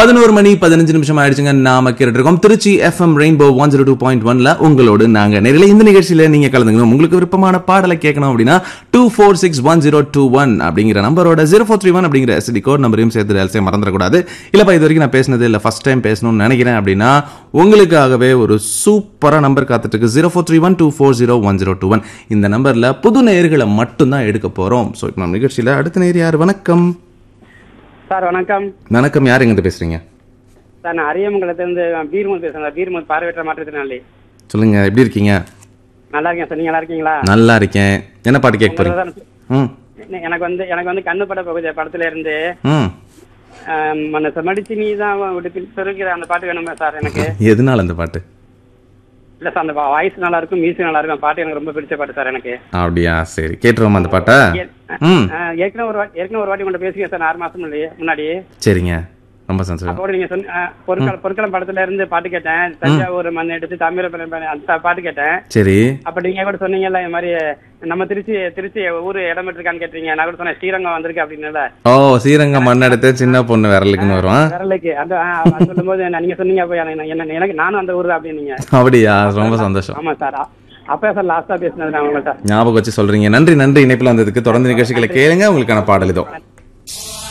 பதினோரு மணி பதினஞ்சு நிமிஷம் ஆயிடுச்சுங்க நாம கேட்டுட்டு இருக்கோம் Trichy FM rainbow one zero two point ஒன்ல உங்களோடு நாங்க நேரில் இந்த நிகழ்ச்சியில நீங்க கலந்துக்கணும் உங்களுக்கு விருப்பமான பாடலை கேட்கணும் அப்படின்னா two four six one zero two one அப்படிங்கிற நம்பரோட ஜீரோ ஃபோர் த்ரீ ஒன் அப்படிங்கிற எஸ்டி கோட் நம்பரையும் சேர்த்து எல்சே மறந்துடக்கூடாது இல்லப்பா இது வரைக்கும் நான் பேசினது இல்லை ஃபர்ஸ்ட் டைம் பேசணும்னு நினைக்கிறேன் அப்படின்னா உங்களுக்காகவே ஒரு சூப்பரா நம்பர் காத்துட்டு இருக்கு zero four three one two four zero one zero two one இந்த நம்பர்ல புது நேயர்களை மட்டும்தான் எடுக்க போறோம் ஸோ இப்போ நம்ம நிகழ்ச்சியில அடுத்த நேர் யார் வணக்கம் சார் வணக்கம் வணக்கம் யார் எங்கிட்ட பேசுறீங்க சார் நான் அரியமங்கலத்திலிருந்து பீர்மல் பேசுறேன் சார் பீர்மல் பார்வையற்ற மாற்றுத்திறனாளி சொல்லுங்க எப்படி இருக்கீங்க நல்லா இருக்கேன் சார் நீங்க நல்லா இருக்கீங்களா நல்லா இருக்கேன் என்ன பாட்டு கேட்க போறீங்க ம் எ- எனக்கு வந்து எனக்கு வந்து கண்ணு பட பகுதி படத்துல இருந்து ம் ஆம், மனச மடிச்சு நீ தான் விடுப்பில் பெருகிற அந்த பாட்டு வேணுமே சார் எனக்கு எதனால அந்த பாட்டு இல்ல சார் அந்த வாய்ஸ் நல்லா இருக்கும் மியூசிக் நல்லா இருக்கும் பாட்டு எனக்கு ரொம்ப பிடிச்ச பாட்டு சார் எனக்கு அப்படியா சரி கேட்டுருவோமா அந்த பாட்டை ஏ- ம் ஆ, ஏற்கனவே ஒரு வாட்டி ஏற்கனவே ஒரு வாட்டி கொண்டு பேசுகிறேன் சார் ஆறு மாசம் முன்னாடி முன்னாடி சரிங்க ரொம்ப சந்தோஷம் அப்போ நீங்க சொன்ன ஆ, பொற்கால பொற்களம் படத்துல இருந்து பாட்டு கேட்டேன் தஞ்சாவூர் மண் எடுத்து தாமிரபரணி அந்த பாட்டு கேட்டேன் சரி அப்ப நீங்க கூட சொன்னீங்கல்ல இந்த மாதிரி நம்ம திருச்சி திருச்சி ஊரு இடம் இருக்கான்னு கேட்டீங்க நான் கூட சொன்னேன் ஸ்ரீரங்கம் வந்திருக்கு அப்படின்னு ஓ ஸ்ரீரங்கம் மண்ணெடுத்து சின்ன பொண்ணு விரலுக்குன்னு வரும் விரலுக்கு அந்த ஆ, அது சொல்லும்போது நான் நீங்க சொன்னீங்க அப்ப எனக்கு- என்ன எனக்கு நானும் அந்த ஊர் தான் அப்படின்னீங்க அப்படியா ரொம்ப சந்தோஷம் ஆமா சார் அப்ப சார் லாஸ்டா பேசினது நான் உங்கள்ட்ட ஞாபகம் வச்சு சொல்றீங்க நன்றி நன்றி இணைப்பில் வந்ததுக்கு தொடர்ந்து நிகழ்ச்சிகளை கேளுங்க உங்களுக்கான பாடல் இதோ